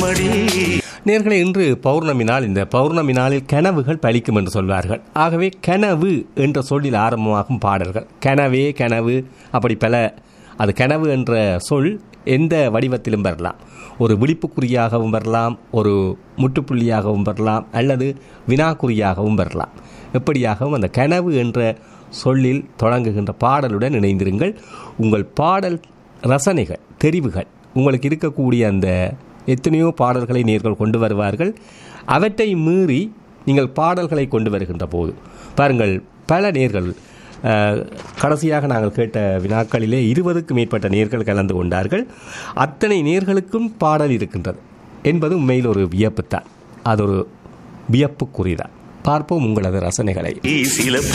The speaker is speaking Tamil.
அடி நேர்களை இன்று பௌர்ணமி நாள் இந்த பௌர்ணமி நாளில் கனவுகள் பலிக்கும் என்று சொல்வார்கள் ஆகவே கனவு என்ற சொல்லில் ஆரம்பமாகும் பாடல்கள் கனவே கனவு அப்படி பல அது கனவு என்ற சொல் எந்த வடிவத்திலும் வரலாம் ஒரு விழிப்புக்குறியாகவும் வரலாம் ஒரு முற்றுப்புள்ளியாகவும் வரலாம் அல்லது வினாக்குறியாகவும் வரலாம் எப்படியாகவும் அந்த கனவு என்ற சொல்லில் தொடங்குகின்ற பாடலுடன் இணைந்திருங்கள் உங்கள் பாடல் ரசனைகள் தெரிவுகள் உங்களுக்கு இருக்கக்கூடிய அந்த எத்தனையோ பாடல்களை நேர்கள் கொண்டு வருவார்கள் அவற்றை மீறி நீங்கள் பாடல்களை கொண்டு வருகின்ற போது பாருங்கள் பல நேர்கள் அஹ், கடைசியாக நாங்கள் கேட்ட வினாக்களிலே இருபதுக்கு மேற்பட்ட நேர்கள் கலந்து கொண்டார்கள் அத்தனை நேர்களுக்கும் பாடல் இருக்கின்றது என்பது உண்மையில் ஒரு வியப்புத்தான் அது ஒரு வியப்புக்குறிதான் பார்ப்போம் உங்களது ரசனைகளை சில